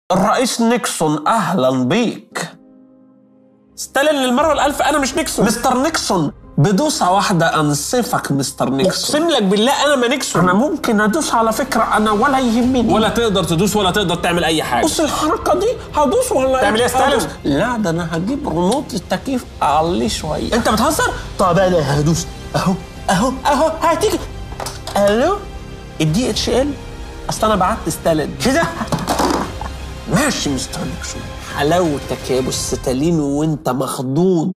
الرئيس نيكسون اهلا بيك ستالين للمره الالف انا مش نيكسون مستر نيكسون بدوسة واحدة أنصفك مستر نيكسون اقسم لك بالله انا ما نيكسون أنا ممكن أدوس على فكرة أنا ولا يهمني ولا تقدر تدوس ولا تقدر تعمل اي حاجه بص الحركة دي هدوس ولا تعمل إيه يا ستالين؟ هدوس. لا ده أنا هجيب ريموت التكييف أعليه شوية انت بتهزر طب أنا هدوس أهو أهو أهو هتيجي ألو الدي اتش ال أصل أنا بعت ستالين كده ماشي مستر نيكسون حلاوتك يا ابو الستالين وانت مخضوض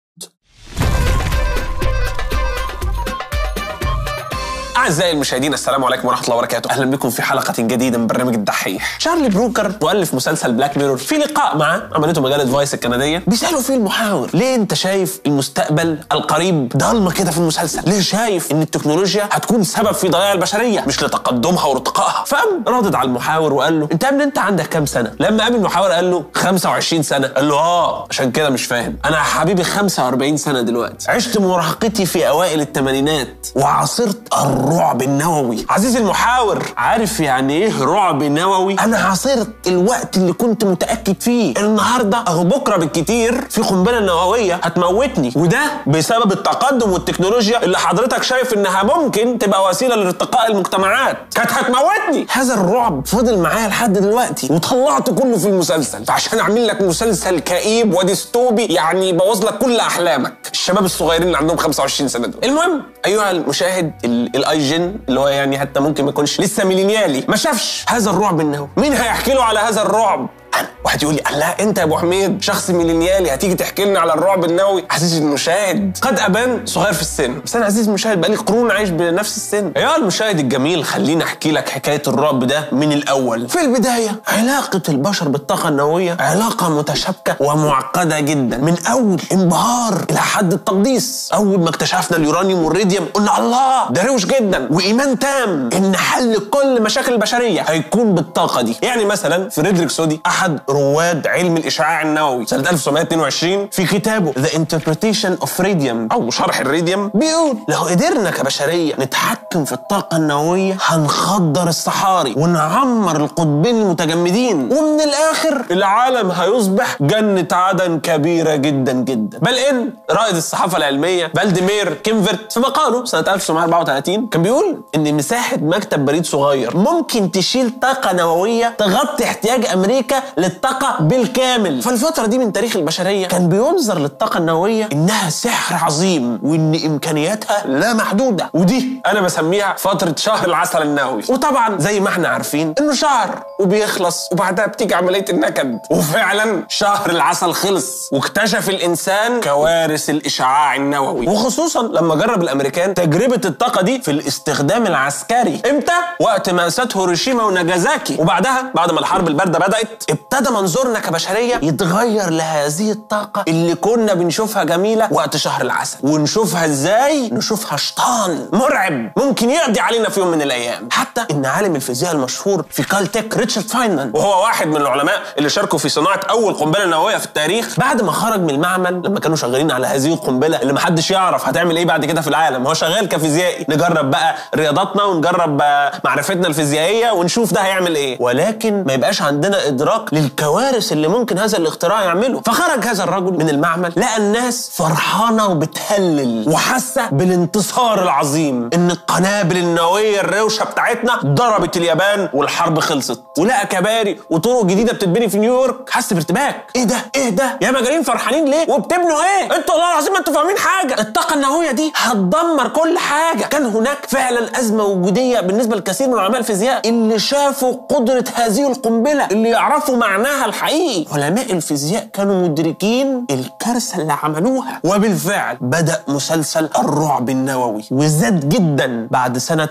اعزائي المشاهدين السلام عليكم ورحمه الله وبركاته اهلا بكم في حلقه جديده من برنامج الدحيح شارلي بروكر مؤلف مسلسل بلاك ميرور في لقاء معاه عملته مجله فايس الكنديه بيسالوا فيه المحاور ليه انت شايف المستقبل القريب ضلمه كده في المسلسل ليه شايف ان التكنولوجيا هتكون سبب في ضياع البشريه مش لتقدمها وارتقائها فقام ردد على المحاور وقال له انت قبل انت عندك كام سنه لما قابل المحاور قال له 25 سنه قال له اه عشان كده مش فاهم انا يا حبيبي 45 سنه دلوقتي عشت مراهقتي في اوائل الثمانينات وعاصرت الرعب النووي عزيزي المحاور عارف يعني ايه رعب نووي انا عاصرت الوقت اللي كنت متاكد فيه النهارده اهو بكره بالكتير في قنبله نوويه هتموتني وده بسبب التقدم والتكنولوجيا اللي حضرتك شايف انها ممكن تبقى وسيله لارتقاء المجتمعات كانت هتموتني هذا الرعب فضل معايا لحد دلوقتي وطلعته كله في المسلسل فعشان اعمل لك مسلسل كئيب وديستوبي يعني يبوظ لك كل احلامك الشباب الصغيرين اللي عندهم 25 سنه دول المهم ايها المشاهد ال- الاي جن اللي هو يعني حتى ممكن ما يكونش لسه ميلينيالي ما شافش هذا الرعب النووي مين هيحكي له على هذا الرعب أنا. واحد يقول لي الله انت يا ابو حميد شخص ميلينيالي هتيجي تحكي لنا على الرعب النووي عزيزي المشاهد قد ابان صغير في السن بس انا عزيزي المشاهد بقالي قرون عايش بنفس السن ايها المشاهد الجميل خليني احكي لك حكايه الرعب ده من الاول في البدايه علاقه البشر بالطاقه النوويه علاقه متشابكه ومعقده جدا من اول انبهار الى حد التقديس اول ما اكتشفنا اليورانيوم والريديوم قلنا الله ده روش جدا وايمان تام ان حل كل مشاكل البشريه هيكون بالطاقه دي يعني مثلا فريدريك سودي احد رواد علم الاشعاع النووي سنه 1922 في كتابه The Interpretation of Radium او شرح الريديوم بيقول لو قدرنا كبشريه نتحكم في الطاقه النوويه هنخدر الصحاري ونعمر القطبين المتجمدين ومن الاخر العالم هيصبح جنه عدن كبيره جدا جدا بل ان رائد الصحافه العلميه فالديمير كيمفرت في مقاله سنه 1934 كان بيقول ان مساحه مكتب بريد صغير ممكن تشيل طاقه نوويه تغطي احتياج امريكا للطاقه بالكامل فالفتره دي من تاريخ البشريه كان بينظر للطاقه النوويه انها سحر عظيم وان امكانياتها لا محدوده ودي انا بسميها فتره شهر العسل النووي وطبعا زي ما احنا عارفين انه شهر وبيخلص وبعدها بتيجي عمليه النكد وفعلا شهر العسل خلص واكتشف الانسان كوارث الاشعاع النووي وخصوصا لما جرب الامريكان تجربه الطاقه دي في الاستخدام العسكري امتى وقت مأساة هيروشيما وناجازاكي وبعدها بعد ما الحرب البارده بدات ابتدى منظورنا كبشريه يتغير لهذه الطاقه اللي كنا بنشوفها جميله وقت شهر العسل ونشوفها ازاي نشوفها شيطان مرعب ممكن يقضي علينا في يوم من الايام حتى ان عالم الفيزياء المشهور في كالتك ريتشارد فاينمان وهو واحد من العلماء اللي شاركوا في صناعه اول قنبله نوويه في التاريخ بعد ما خرج من المعمل لما كانوا شغالين على هذه القنبله اللي محدش يعرف هتعمل ايه بعد كده في العالم هو شغال كفيزيائي نجرب بقى رياضاتنا ونجرب آه، معرفتنا الفيزيائيه ونشوف ده هيعمل ايه ولكن ما يبقاش عندنا ادراك للكوارث اللي ممكن هذا الاختراع يعمله فخرج هذا الرجل من المعمل لقى الناس فرحانه وبتهلل وحاسه بالانتصار العظيم ان القنابل النوويه الروشه بتاعتنا ضربت اليابان والحرب خلصت ولقى كباري وطرق جديده بتتبني في نيويورك حس بارتباك ايه ده ايه ده يا مجانين فرحانين ليه وبتبنوا ايه انتوا والله العظيم ما انتوا فاهمين حاجه الطاقه النوويه دي هتدمر كل حاجه كان هناك فعلا ازمه وجوديه بالنسبه لكثير من علماء الفيزياء اللي شافوا قدره هذه القنبله اللي يعرفوا معناها الحقيقي علماء الفيزياء كانوا مدركين الكارثه اللي عملوها وبالفعل بدا مسلسل الرعب النووي وزاد جدا بعد سنه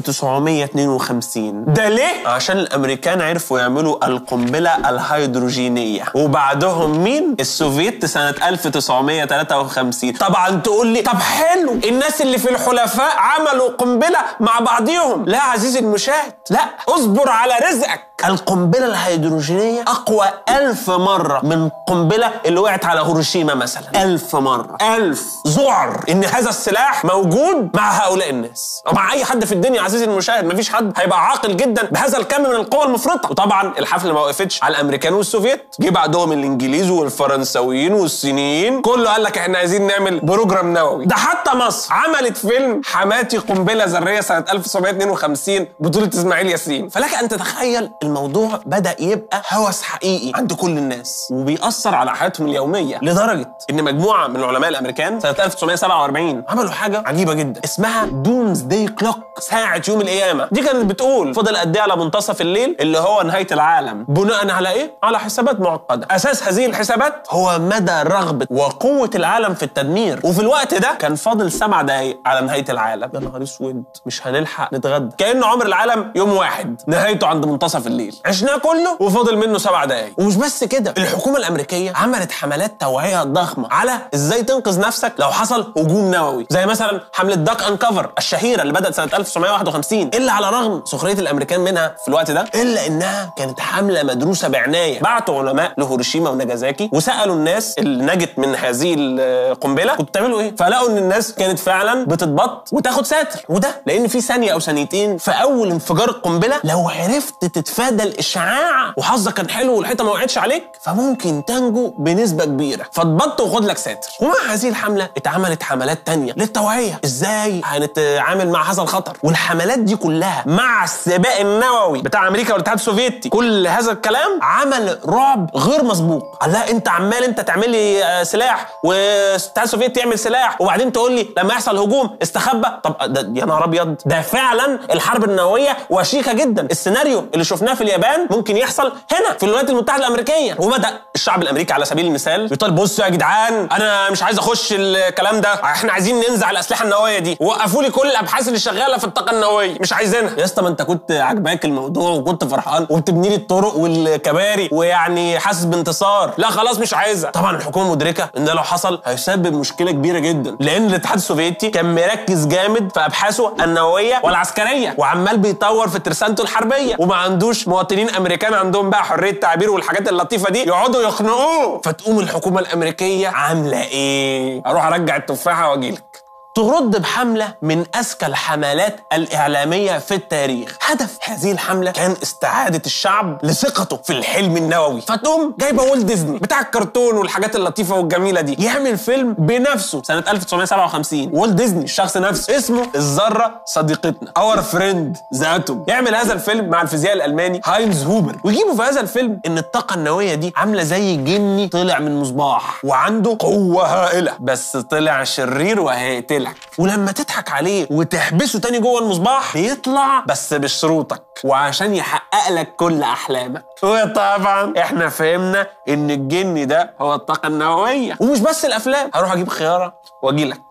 1952 ده ليه عشان الامريكان عرفوا يعملوا القنبله الهيدروجينيه وبعدهم مين السوفيت سنه 1953 طبعا تقول لي طب حلو الناس اللي في الحلفاء عملوا قنبله مع بعضهم لا عزيزي المشاهد لا اصبر على رزقك القنبله الهيدروجينيه اقوى ألف مره من القنبله اللي وقعت على هيروشيما مثلا ألف مره ألف ذعر ان هذا السلاح موجود مع هؤلاء الناس او مع اي حد في الدنيا عزيزي المشاهد مفيش حد هيبقى عاقل جدا بهذا الكم من القوه المفرطه وطبعا الحفله ما وقفتش على الامريكان والسوفيت جه بعدهم الانجليز والفرنساويين والصينيين كله قال لك احنا عايزين نعمل بروجرام نووي ده حتى مصر عملت فيلم حماتي قنبله ذريه سنه 1952 بطوله اسماعيل ياسين فلك ان تتخيل الموضوع بدا يبقى هوس حقيقي عند كل الناس وبيأثر على حياتهم اليوميه لدرجه ان مجموعه من العلماء الامريكان سنه 1947 عملوا حاجه عجيبه جدا اسمها دومز داي كلوك ساعه يوم القيامه دي كانت بتقول فضل قد ايه على منتصف الليل اللي هو نهايه العالم بناء على ايه على حسابات معقده اساس هذه الحسابات هو مدى رغبه وقوه العالم في التدمير وفي الوقت ده كان فاضل سبع دقايق على نهايه العالم يا نهار اسود مش هنلحق نتغدى كانه عمر العالم يوم واحد نهايته عند منتصف الليل عشناه كله وفاضل منه سبع دقايق ومش بس كده الحكومه الامريكيه عملت حملات توعيه ضخمه على ازاي تنقذ نفسك لو حصل هجوم نووي زي مثلا حمله داك انكفر الشهيره اللي بدات سنه 1951 الا على رغم سخريه الامريكان منها في الوقت ده الا انها كانت حمله مدروسه بعنايه بعتوا علماء لهيروشيما وناجازاكي وسالوا الناس اللي نجت من هذه القنبله كنتوا بتعملوا ايه فلقوا ان الناس كانت فعلا بتتبط وتاخد ساتر وده لان في ثانيه او ثانيتين في اول انفجار القنبله لو عرفت تتفادى الاشعاع وحظك كان حلو والحيطه ما وقعتش عليك فممكن تنجو بنسبه كبيره فاتبط وخد لك ساتر ومع هذه الحمله اتعملت حملات تانية للتوعيه ازاي هنتعامل مع هذا الخطر والحملات دي كلها مع السباق النووي بتاع امريكا والاتحاد السوفيتي كل هذا الكلام عمل رعب غير مسبوق لا انت عمال انت تعمل لي آه، سلاح والاتحاد السوفيتي يعمل سلاح وبعدين تقول لي لما يحصل هجوم استخبى طب ده يا نهار ابيض ده فعلا الحرب النوويه وشيكه جدا السيناريو اللي شفناه في اليابان ممكن يحصل هنا في الولايات المتحده الامريكيه وبدا الشعب الامريكي على سبيل المثال يطالب بصوا يا جدعان انا مش عايز اخش الكلام ده احنا عايزين ننزع الاسلحه النوويه دي وقفوا لي كل الابحاث اللي شغاله في الطاقه النوويه مش عايزينها يا اسطى ما انت كنت عاجباك الموضوع وكنت فرحان وبتبني لي الطرق والكباري ويعني حاسس بانتصار لا خلاص مش عايزها طبعا الحكومه مدركه ان ده لو حصل هيسبب مشكله كبيره جدا لان الاتحاد السوفيتي كان مركز جامد في ابحاثه النوويه والعسكريه وعمال بيطور في ترسانته الحربيه وما عندوش مواطنين امريكان عندهم بقى حريه تعبير والحاجات اللطيفه دي يقعدوا يخنقوه فتقوم الحكومه الامريكيه عامله ايه اروح ارجع التفاحه واجيلك ترد بحملة من أذكى الحملات الإعلامية في التاريخ هدف هذه الحملة كان استعادة الشعب لثقته في الحلم النووي فتقوم جايبة والت ديزني بتاع الكرتون والحاجات اللطيفة والجميلة دي يعمل فيلم بنفسه سنة 1957 والت ديزني الشخص نفسه اسمه الذرة صديقتنا اور فريند ذا اتوم يعمل هذا الفيلم مع الفيزياء الألماني هاينز هوبر ويجيبوا في هذا الفيلم إن الطاقة النووية دي عاملة زي جني طلع من مصباح وعنده قوة هائلة بس طلع شرير وهيقتلك ولما تضحك عليه وتحبسه تاني جوه المصباح بيطلع بس بشروطك وعشان يحقق لك كل احلامك وطبعا احنا فهمنا ان الجن ده هو الطاقه النوويه ومش بس الافلام هروح اجيب خياره واجي لك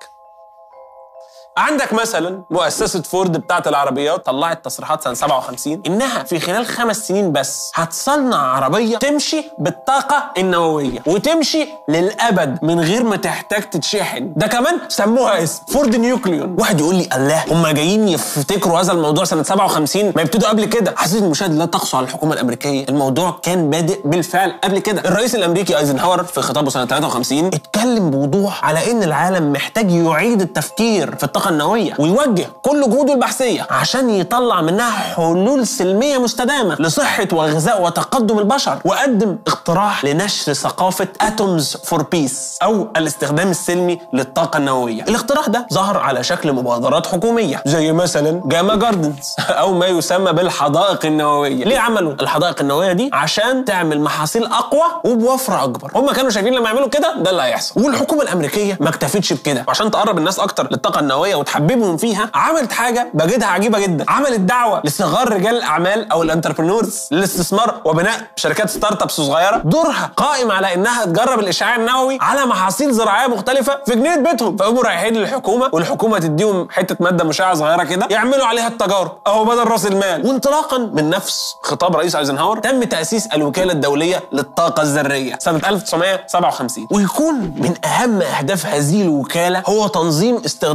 عندك مثلا مؤسسة فورد بتاعت العربيات طلعت تصريحات سنة 57 إنها في خلال خمس سنين بس هتصنع عربية تمشي بالطاقة النووية وتمشي للأبد من غير ما تحتاج تتشحن ده كمان سموها اسم فورد نيوكليون واحد يقول لي الله هم جايين يفتكروا هذا الموضوع سنة 57 ما يبتدوا قبل كده عزيزي المشاهد لا تقسو على الحكومة الأمريكية الموضوع كان بادئ بالفعل قبل كده الرئيس الأمريكي ايزنهاور في خطابه سنة 53 اتكلم بوضوح على إن العالم محتاج يعيد التفكير في الطاقة النووية ويوجه كل جهوده البحثية عشان يطلع منها حلول سلمية مستدامة لصحة وغذاء وتقدم البشر وقدم اقتراح لنشر ثقافة اتومز فور بيس أو الاستخدام السلمي للطاقة النووية الاقتراح ده ظهر على شكل مبادرات حكومية زي مثلا جاما جاردنز أو ما يسمى بالحدائق النووية ليه عملوا الحدائق النووية دي عشان تعمل محاصيل أقوى وبوفرة أكبر هم كانوا شايفين لما يعملوا كده ده اللي هيحصل والحكومة الأمريكية ما اكتفتش بكده عشان تقرب الناس أكتر للطاقة النووية وتحببهم فيها عملت حاجة بجدها عجيبة جدا عملت دعوة لصغار رجال الأعمال أو الانتربرنورز للاستثمار وبناء شركات ستارت ابس صغيرة دورها قائم على إنها تجرب الإشعاع النووي على محاصيل زراعية مختلفة في جنينة بيتهم فيقوموا رايحين للحكومة والحكومة تديهم حتة مادة مشعة صغيرة كده يعملوا عليها التجارب أهو بدل رأس المال وانطلاقا من نفس خطاب رئيس ايزنهاور تم تأسيس الوكالة الدولية للطاقة الذرية سنة 1957 ويكون من أهم أهداف هذه الوكالة هو تنظيم استخدام الطاقة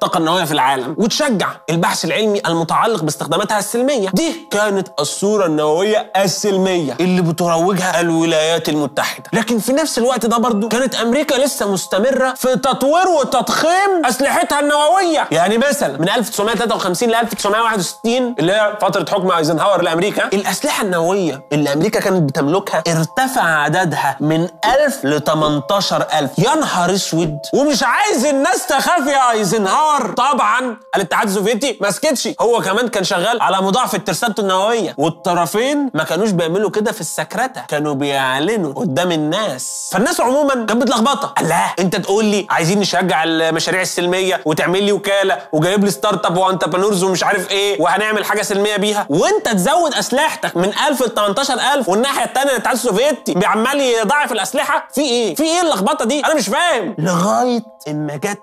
الطاقه النوويه في العالم وتشجع البحث العلمي المتعلق باستخداماتها السلميه دي كانت الصوره النوويه السلميه اللي بتروجها الولايات المتحده لكن في نفس الوقت ده برضو كانت امريكا لسه مستمره في تطوير وتضخيم اسلحتها النوويه يعني مثلا من 1953 ل 1961 اللي هي فتره حكم ايزنهاور لامريكا الاسلحه النوويه اللي امريكا كانت بتملكها ارتفع عددها من 1000 ل 18000 يا نهار اسود ومش عايز الناس تخاف يا ايزنهاور طبعا الاتحاد السوفيتي ما سكتش هو كمان كان شغال على مضاعفه ترسانته النوويه والطرفين ما كانوش بيعملوا كده في السكرته كانوا بيعلنوا قدام الناس فالناس عموما كانت متلخبطه الله انت تقول لي عايزين نشجع المشاريع السلميه وتعمل لي وكاله وجايب لي ستارت اب وانتربرنورز ومش عارف ايه وهنعمل حاجه سلميه بيها وانت تزود اسلحتك من 1000 ل 18000 والناحيه الثانيه الاتحاد السوفيتي بيعمل يضاعف الاسلحه في ايه في ايه اللخبطه دي انا مش فاهم لغايه اما جت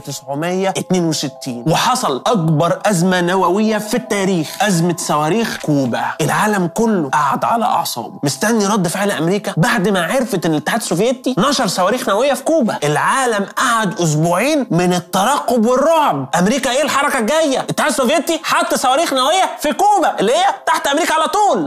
1962 وحصل اكبر ازمه نوويه في التاريخ ازمه صواريخ كوبا العالم كله قعد على اعصابه مستني رد فعل امريكا بعد ما عرفت ان الاتحاد السوفيتي نشر صواريخ نوويه في كوبا العالم قعد اسبوعين من الترقب والرعب امريكا ايه الحركه الجايه الاتحاد السوفيتي حط صواريخ نوويه في كوبا اللي هي تحت امريكا على طول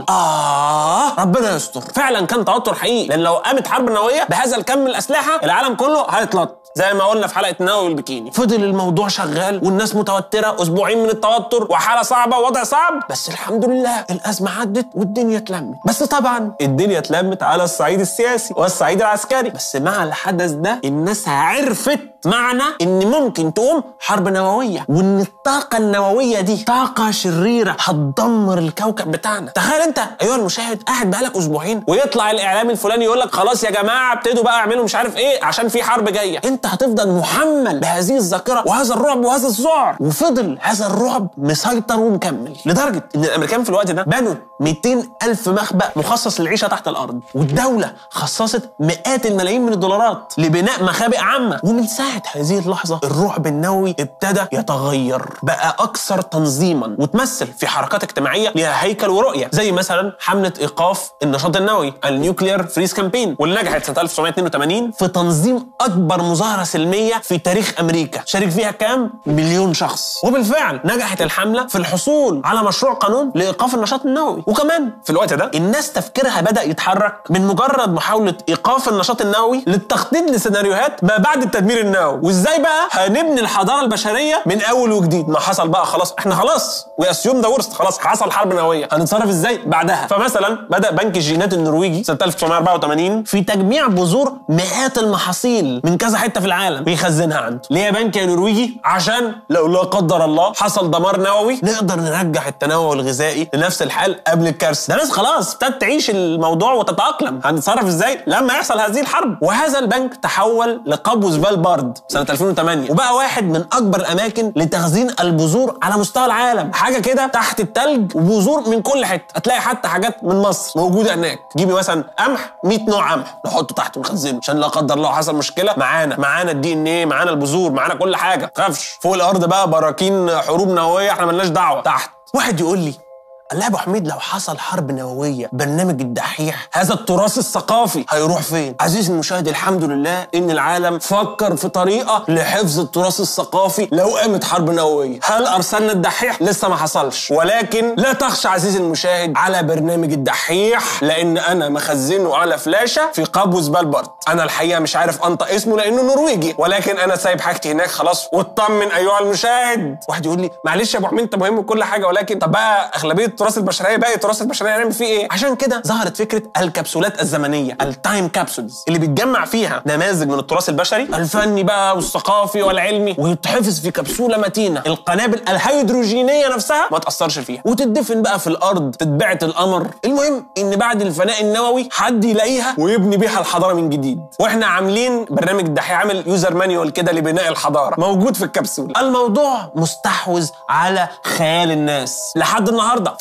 اه ربنا يستر فعلا كان توتر حقيقي لان لو قامت حرب نوويه بهذا الكم من الاسلحه العالم كله هيتلط زي ما قلنا في حلقه النووي والبكيني فضل الموضوع شغال والناس متوتره اسبوعين من التوتر وحاله صعبه ووضع صعب بس الحمد لله الازمه عدت والدنيا اتلمت بس طبعا الدنيا اتلمت على الصعيد السياسي والصعيد العسكري بس مع الحدث ده الناس عرفت معنى ان ممكن تقوم حرب نوويه وان الطاقه النوويه دي طاقه شريره هتدمر الكوكب بتاعنا تخيل انت ايها المشاهد قاعد بقالك اسبوعين ويطلع الاعلام الفلاني يقول لك خلاص يا جماعه ابتدوا بقى اعملوا مش عارف ايه عشان في حرب جايه انت هتفضل محمل بهذه الذاكره وهذا الرعب وهذا الذعر وفضل هذا الرعب مسيطر ومكمل لدرجه ان الامريكان في الوقت ده بنوا 200 الف مخبأ مخصص للعيشه تحت الارض والدوله خصصت مئات الملايين من الدولارات لبناء مخابئ عامه ومن ساعه هذه اللحظه الرعب النووي ابتدى يتغير بقى اكثر تنظيما وتمثل في حركات اجتماعيه ليها هيكل ورؤيه زي مثلا حمله ايقاف النشاط النووي النيوكليير فريز كامبين واللي نجحت سنه 1982 في تنظيم اكبر مظاهره سلميه في تاريخ امريكا شارك فيها كام مليون شخص وبالفعل نجحت الحمله في الحصول على مشروع قانون لايقاف النشاط النووي وكمان في الوقت ده الناس تفكيرها بدا يتحرك من مجرد محاوله ايقاف النشاط النووي للتخطيط لسيناريوهات ما بعد التدمير النووي وازاي بقى هنبني الحضاره البشريه من اول وجديد ما حصل بقى خلاص احنا خلاص واسيوم ده ورث خلاص حصل حرب نوويه هنتصرف ازاي بعدها فمثلا بدا بنك الجينات النرويجي سنه 1984 في تجميع بذور مئات المحاصيل من كذا حته في العالم ويخزنها عنده ليه يا بنك يا نرويجي عشان لو لا قدر الله حصل دمار نووي نقدر نرجع التنوع الغذائي لنفس الحال قبل الكارثه ده ناس خلاص ابتدت تعيش الموضوع وتتاقلم هنتصرف ازاي لما يحصل هذه الحرب وهذا البنك تحول لقبوس فالبارد سنه 2008 وبقى واحد من اكبر الاماكن لتخزين البذور على مستوى العالم حاجه كده تحت التلج وبذور من كل حته هتلاقي حتى حاجات من مصر موجوده هناك جيبي مثلا قمح 100 نوع قمح نحطه تحت ونخزنه عشان لا قدر الله حصل مشكله معانا معانا الدي ان ايه معانا البذور معانا كل حاجه تخافش فوق الارض بقى براكين حروب نوويه احنا ملناش دعوه تحت واحد يقول لي قال لها يا ابو حميد لو حصل حرب نوويه برنامج الدحيح هذا التراث الثقافي هيروح فين عزيزي المشاهد الحمد لله ان العالم فكر في طريقه لحفظ التراث الثقافي لو قامت حرب نوويه هل ارسلنا الدحيح لسه ما حصلش ولكن لا تخشى عزيزي المشاهد على برنامج الدحيح لان انا مخزنه على فلاشه في قابوس بالبرد انا الحقيقه مش عارف انطق اسمه لانه نرويجي ولكن انا سايب حاجتي هناك خلاص واطمن ايها المشاهد واحد يقول لي معلش يا ابو حميد انت مهم وكل حاجه ولكن طب بقى اغلبيه التراث البشريه باقي التراث البشريه نعمل فيه ايه عشان كده ظهرت فكره الكبسولات الزمنيه التايم كابسولز اللي بتجمع فيها نماذج من التراث البشري الفني بقى والثقافي والعلمي ويتحفظ في كبسوله متينه القنابل الهيدروجينيه نفسها ما تاثرش فيها وتدفن بقى في الارض تتبعت القمر المهم ان بعد الفناء النووي حد يلاقيها ويبني بيها الحضاره من جديد واحنا عاملين برنامج الدحيح عامل يوزر مانيوال كده لبناء الحضاره موجود في الكبسوله الموضوع مستحوذ على خيال الناس لحد النهارده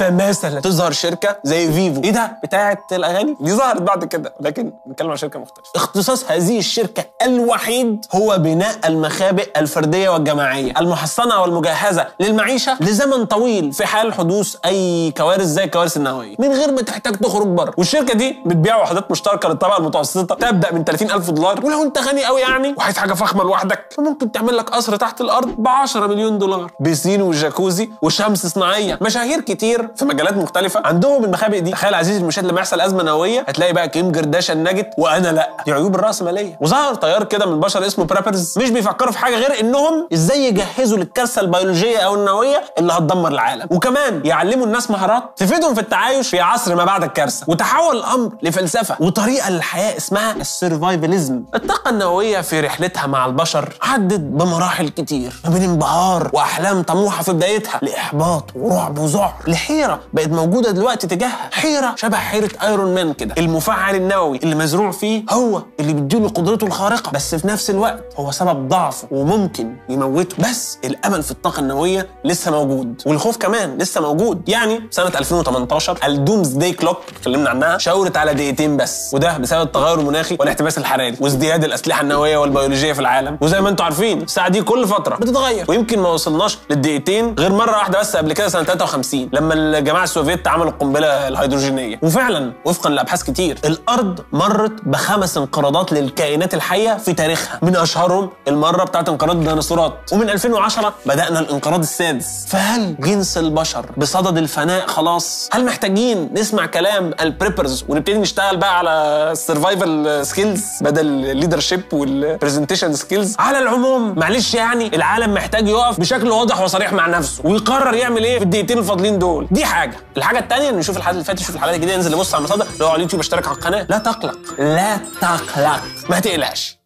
فمثلا تظهر شركه زي فيفو ايه ده بتاعه الاغاني دي ظهرت بعد كده لكن بنتكلم عن شركه مختلفه اختصاص هذه الشركه الوحيد هو بناء المخابئ الفرديه والجماعيه المحصنه والمجهزه للمعيشه لزمن طويل في حال حدوث اي كوارث زي الكوارث النوويه من غير ما تحتاج تخرج بره والشركه دي بتبيع وحدات مشتركه للطبقه المتوسطه تبدا من 30000 دولار ولو انت غني قوي يعني وعايز حاجه فخمه لوحدك فممكن تعمل لك قصر تحت الارض ب 10 مليون دولار بسين وجاكوزي وشمس صناعيه مشاهير كتير في مجالات مختلفه عندهم المخابئ دي تخيل عزيزي المشاهد لما يحصل ازمه نوويه هتلاقي بقى كيم جرداشان نجت وانا لا دي عيوب الراسماليه وظهر تيار كده من البشر اسمه برابرز مش بيفكروا في حاجه غير انهم ازاي يجهزوا للكارثه البيولوجيه او النوويه اللي هتدمر العالم وكمان يعلموا الناس مهارات تفيدهم في التعايش في عصر ما بعد الكارثه وتحول الامر لفلسفه وطريقه للحياه اسمها السرفايفلزم الطاقه النوويه في رحلتها مع البشر عدت بمراحل كتير ما بين انبهار واحلام طموحه في بدايتها لاحباط ورعب وذعر لحيره بقت موجوده دلوقتي تجاهها حيره شبه حيره ايرون مان كده المفاعل النووي اللي مزروع فيه هو اللي بيديله قدرته الخارقه بس في نفس الوقت هو سبب ضعفه وممكن يموته بس الامل في الطاقه النوويه لسه موجود والخوف كمان لسه موجود يعني سنه 2018 الدومز داي كلوك اتكلمنا عنها شاورت على دقيقتين بس وده بسبب التغير المناخي والاحتباس الحراري وازدياد الاسلحه النوويه والبيولوجيه في العالم وزي ما انتم عارفين الساعه دي كل فتره بتتغير ويمكن ما وصلناش للدقيقتين غير مره واحده بس قبل كده سنه 53 لما الجماعه السوفيت عملوا القنبله الهيدروجينيه وفعلا وفقا لابحاث كتير الارض مرت بخمس انقراضات للكائنات الحيه في تاريخها من اشهرهم المره بتاعت انقراض الديناصورات ومن 2010 بدانا الانقراض السادس فهل جنس البشر بصدد الفناء خلاص هل محتاجين نسمع كلام البريبرز ونبتدي نشتغل بقى على السرفايفل سكيلز بدل الليدرشيب والبرزنتيشن سكيلز على العموم معلش يعني العالم محتاج يقف بشكل واضح وصريح مع نفسه ويقرر يعمل ايه في الدقيقتين الفاضلين دول دي حاجه الحاجه الثانيه ان نشوف الحلقه اللي فاتت نشوف الحلقات الجديده ينزل يبص على المصادر لو على اليوتيوب اشترك على القناه لا تقلق لا تقلق ما تقلقش